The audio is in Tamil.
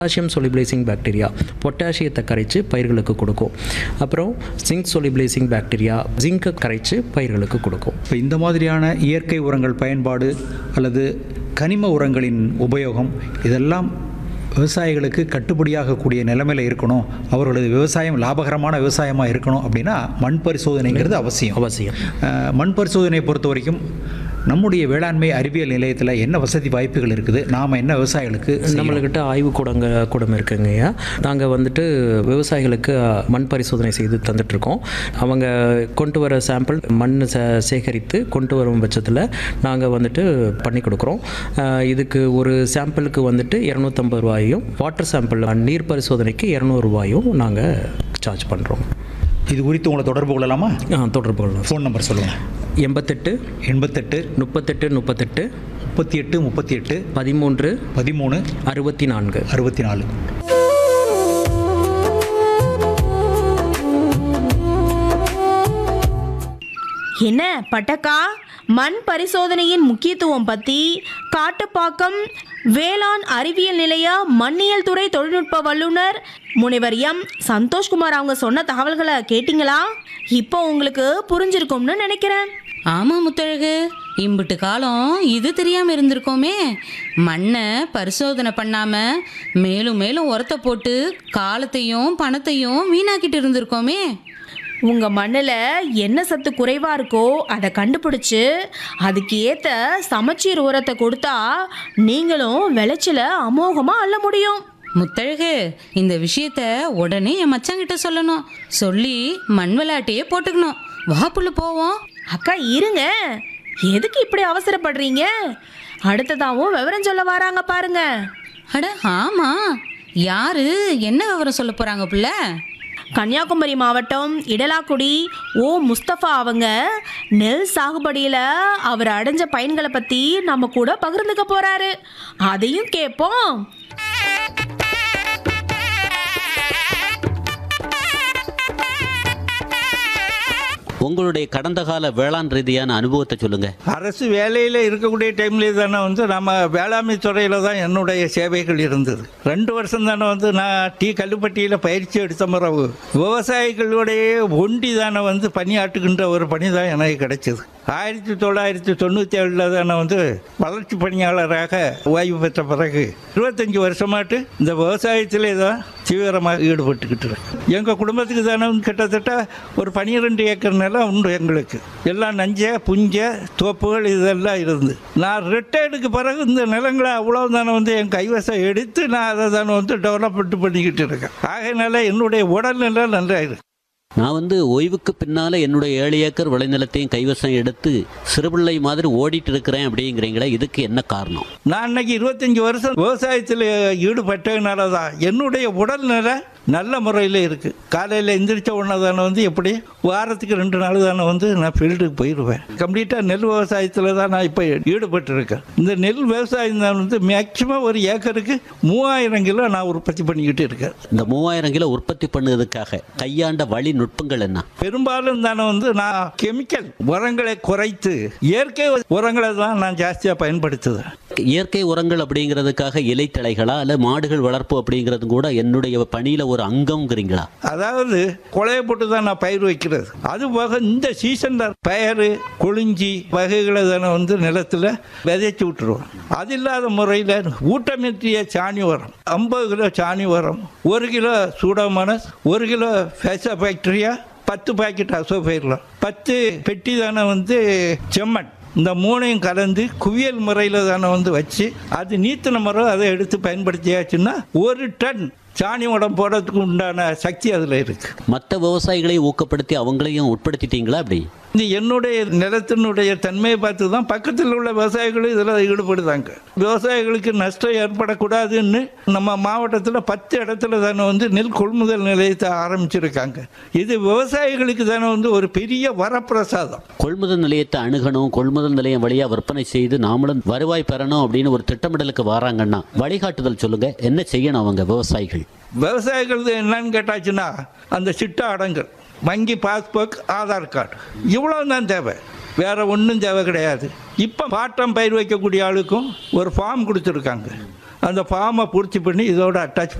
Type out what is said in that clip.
பொட்டாசியம் சொலிபிளைசிங் பாக்டீரியா பொட்டாசியத்தை கரைச்சு பயிர்களுக்கு கொடுக்கும் அப்புறம் ஜிங்க் சொலிபிளைசிங் பாக்டீரியா ஜிங்கை கரைச்சு பயிர்களுக்கு கொடுக்கும் இப்போ இந்த மாதிரியான இயற்கை உரங்கள் பயன்பாடு அல்லது கனிம உரங்களின் உபயோகம் இதெல்லாம் விவசாயிகளுக்கு கட்டுப்படியாகக்கூடிய நிலைமையில் இருக்கணும் அவர்களது விவசாயம் லாபகரமான விவசாயமாக இருக்கணும் அப்படின்னா மண் பரிசோதனைங்கிறது அவசியம் அவசியம் அஹ், மண் பரிசோதனையை பொறுத்த வரைக்கும் நம்முடைய வேளாண்மை அறிவியல் நிலையத்தில் என்ன வசதி வாய்ப்புகள் இருக்குது நாம் என்ன விவசாயிகளுக்கு செய்யலாம்? நம்மளுக்கிட்ட ஆய்வு கூடங்க கூடம் இருக்குங்கய்யா நாங்கள் வந்துட்டு விவசாயிகளுக்கு மண் பரிசோதனை செய்து தந்துட்டுருக்கோம் அவங்க கொண்டு வர சாம்பிள் மண் சே சேகரித்து கொண்டு வரும் பட்சத்தில் நாங்கள் வந்துட்டு பண்ணி கொடுக்குறோம் அஹ் இதுக்கு ஒரு சாம்பிளுக்கு வந்துட்டு இரநூத்தம்பது ரூபாயும் வாட்டர் சாம்பிள் நீர் பரிசோதனைக்கு இரநூறுபாயும் நாங்கள் சார்ஜ் பண்ணுறோம் இது குறித்து உங்களை தொடர்பு கொள்ளலாமா தொடர்பு கொள்ளலாம் ஃபோன் நம்பர் சொல்லுங்கள் எண்பத்தெட்டு எண்பத்தெட்டு முப்பத்தெட்டு முப்பத்தெட்டு முப்பத்தி எட்டு முப்பத்தி எட்டு பதிமூன்று பதிமூணு அறுபத்தி நான்கு அறுபத்தி நாலு என்ன பட்டக்கா மண் பரிசோதனையின் முக்கியத்துவம் பத்தி காட்டுப்பாக்கம் வேளாண் அறிவியல் நிலைய மண்ணியல் துறை தொழில்நுட்ப வல்லுனர் முனைவர் எம் சந்தோஷ்குமார் அவங்க சொன்ன தகவல்களை கேட்டிங்களா இப்போ உங்களுக்கு புரிஞ்சிருக்கும்னு நினைக்கிறேன் ஆமா முத்தழகு இம்புட்டு காலம் இது தெரியாம இருந்திருக்கோமே மண்ணை பரிசோதனை பண்ணாம மேலும் மேலும் உரத்தை போட்டு காலத்தையும் பணத்தையும் வீணாக்கிட்டு இருந்திருக்கோமே உங்க மண்ணில் என்ன சத்து குறைவா இருக்கோ அதை கண்டுபிடிச்சு அதுக்கு ஏத்த சமச்சீர் உரத்தை கொடுத்தா நீங்களும் விளைச்சல அமோகமா அள்ள முடியும் முத்தழகு இந்த விஷயத்த உடனே என் மச்சாங்கிட்ட சொல்லணும் சொல்லி மண் விளையாட்டையே போட்டுக்கணும் வா புள்ள போவோம் அக்கா இருங்க எதுக்கு இப்படி அவசரப்படுறீங்க அடுத்ததாவும் விவரம் சொல்ல வராங்க பாருங்க அட ஆமா யாரு என்ன விவரம் சொல்ல போறாங்க புள்ள கன்னியாகுமரி மாவட்டம் இடலாக்குடி ஓ முஸ்தபா அவங்க நெல் சாகுபடியில் அவர் அடைஞ்ச பயன்களை பற்றி நம்ம கூட பகிர்ந்துக்க போறாரு அதையும் கேட்போம் உங்களுடைய கடந்த கால வேளாண் ரீதியான அனுபவத்தை சொல்லுங்க அரசு வேலையில் இருக்கக்கூடிய டைம்லேயே தானே வந்து நம்ம வேளாண்மை துறையில் தான் என்னுடைய சேவைகள் இருந்தது ரெண்டு வருஷம் தானே வந்து நான் டீ கல்லுப்பட்டியில் பயிற்சி எடுத்த பிறகு விவசாயிகளுடைய ஒண்டி தானே வந்து பணியாற்றுகின்ற ஒரு பணி தான் எனக்கு கிடைச்சது ஆயிரத்தி தொள்ளாயிரத்தி தொண்ணூற்றி ஏழில் தானே வந்து வளர்ச்சி பணியாளராக ஓய்வு பெற்ற பிறகு இருபத்தஞ்சி வருஷமாட்டு இந்த விவசாயத்திலே தான் தீவிரமாக ஈடுபட்டுக்கிட்டு இருக்கேன். எங்கள் குடும்பத்துக்கு தானே வந்து கிட்டத்தட்ட ஒரு பன்னிரெண்டு ஏக்கர் நிலம் உண்டு எங்களுக்கு எல்லாம் நஞ்ச புஞ்ச தோப்புகள் இதெல்லாம் இருந்து நான் ரிட்டையர்டுக்கு பிறகு இந்த நிலங்களை அவ்வளோ தானே வந்து என் கைவசம் எடுத்து நான் அதை தானே வந்து டெவலப்மெண்ட் பண்ணிக்கிட்டு இருக்கேன் ஆகையினால என்னுடைய உடல்நிலை நல்லா இருக்கு நான் வந்து ஓய்வுக்கு பின்னால என்னுடைய ஏழு ஏக்கர் விளைநிலத்தையும் கைவசம் எடுத்து சிறுபிள்ளை மாதிரி ஓடிட்டு இருக்கிறேன் அப்படிங்கிறீங்களே இதுக்கு என்ன காரணம் நான் அன்னைக்கு இருபத்தஞ்சி வருஷம் விவசாயத்தில் ஈடுபட்டதுனால தான் என்னுடைய உடல்நிலை நல்ல முறையில் இருக்குது காலையில் எந்திரிச்ச உடனே தானே வந்து எப்படி வாரத்துக்கு ரெண்டு நாள் தானே வந்து நான் ஃபீல்டுக்கு போயிடுவேன் கம்ப்ளீட்டாக நெல் விவசாயத்தில் தான் நான் இப்போ ஈடுபட்டிருக்கேன் இந்த நெல் விவசாயம் தான் வந்து மேக்சிமம் ஒரு ஏக்கருக்கு மூவாயிரம் கிலோ நான் உற்பத்தி பண்ணிக்கிட்டு இருக்கேன் இந்த மூவாயிரம் கிலோ உற்பத்தி பண்ணுவதற்காக கையாண்ட வழி நுட்பங்கள் என்ன பெரும்பாலும் தானே வந்து நான் கெமிக்கல் உரங்களை குறைத்து இயற்கை உரங்களை தான் நான் ஜாஸ்தியாக பயன்படுத்துவேன் இயற்கை உரங்கள் அப்படிங்கிறதுக்காக இலைத்தழைகளா அல்ல மாடுகள் வளர்ப்பு அப்படிங்கிறது கூட என்னுடைய பணியில ஒரு அங்கம்ங்கிறீங்களா அதாவது கொலையை போட்டு தான் நான் பயிர் வைக்கிறது அது போக இந்த சீசனில் பயிர் கொழிஞ்சி வகைகளை தானே வந்து நிலத்தில் விதைச்சி விட்டுருவோம் அது இல்லாத முறையில் ஊட்டமேற்றிய சாணி உரம் ஐம்பது கிலோ சாணி உரம் ஒரு கிலோ சூடோமோனஸ் ஒரு கிலோ ஃபேசா பாக்டீரியா பத்து பாக்கெட் அசோபயிரலாம் பத்து பெட்டி தானே வந்து செம்மண் இந்த மூணையும் கலந்து குவியல் முறையில் தானே வந்து வச்சு அது நீத்தின முறை அதை எடுத்து பயன்படுத்தியாச்சுன்னா ஒரு டன் சாணி உடம் போடுறதுக்கு உண்டான சக்தி அதில் இருக்குது மற்ற விவசாயிகளை ஊக்கப்படுத்தி அவங்களையும் உட்படுத்திட்டீங்களா அப்படி இந்த என்னுடைய நிலத்தினுடைய தன்மையை பார்த்து தான் பக்கத்தில் உள்ள விவசாயிகளும் இதில் ஈடுபடுதாங்க விவசாயிகளுக்கு நஷ்டம் ஏற்படக்கூடாதுன்னு நம்ம மாவட்டத்தில் பத்து இடத்துல தானே வந்து நெல் கொள்முதல் நிலையத்தை ஆரம்பிச்சிருக்காங்க இது விவசாயிகளுக்கு தானே வந்து ஒரு பெரிய வரப்பிரசாதம் கொள்முதல் நிலையத்தை அணுகணும் கொள்முதல் நிலையம் வழியா விற்பனை செய்து நாமளும் வருவாய் பெறணும் அப்படின்னு ஒரு திட்டமிடலுக்கு வராங்கன்னா வழிகாட்டுதல் சொல்லுங்க என்ன செய்யணும் அவங்க விவசாயிகள் விவசாயிகள் என்னன்னு கேட்டாச்சுன்னா அந்த சிட்டா அடங்கல் வங்கி பாஸ்புக் ஆதார் கார்டு இவ்வளோ தான் தேவை வேற ஒன்றும் தேவை கிடையாது இப்போ பாட்டம் பயிர் வைக்கக்கூடிய ஆளுக்கும் ஒரு ஃபார்ம் கொடுத்துருக்காங்க அந்த ஃபார்மை பூர்த்தி பண்ணி இதோட அட்டாச்